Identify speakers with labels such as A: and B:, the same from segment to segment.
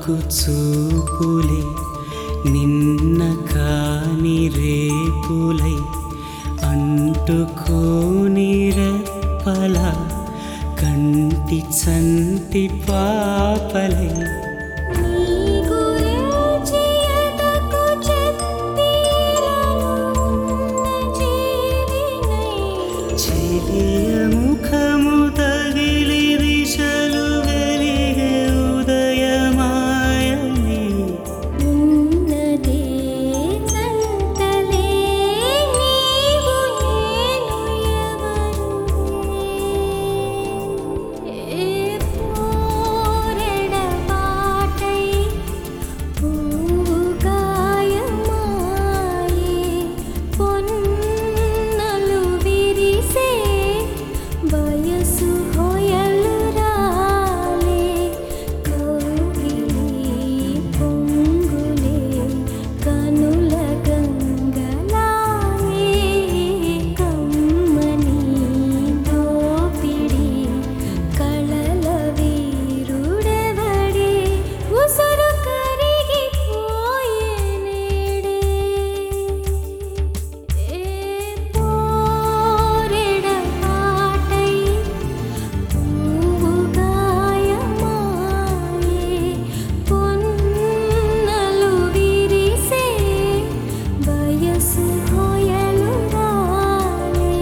A: ఆకు చూపులే నిన్న కాని రేపులై అంటుకోని రెప్పల కంటి చంటి పాపలై
B: నీ గురించి ఎదకు చెప్పిలనున్న జీవినై
A: చెలియ ముఖము తగిలి దిశలు వెలిగే ఉదయమాయని
B: ఉన్నదే చంతలే నీవు నేను ఎవరు ఏ పోరెడబాటై పువ్వు గాయమాయే పొన్నలు విరిసే వయసు హొయలు రాలే కౌగిలి పొంగులే కనుల గంగలాయే కమ్మని దోపిడి కళల వీరుడెవడే ఉసురు కరిగిపోయే నేడే ఏ పోరెడబాటై పువ్వు గాయమాయే పొన్నలు విరిసే వయసు హొయలు రాలే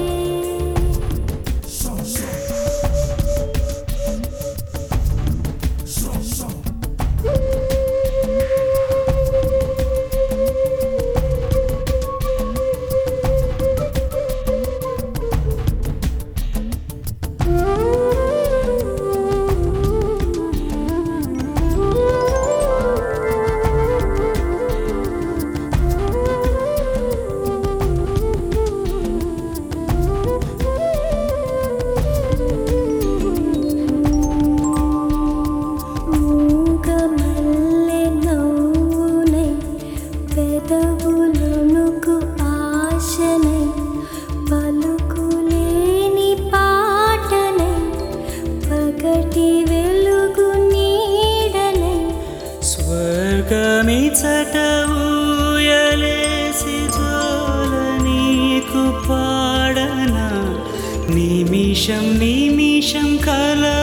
B: మూగమల్లె నవ్వునై పెదవులునుకు ఆశనై పలుకులేని పాటనై పగటి వెలుగు నీడనై
A: స్వర్గమిచట ఊయలేసి జోల నీకు పాడనా నిమిషం నిమిషం కల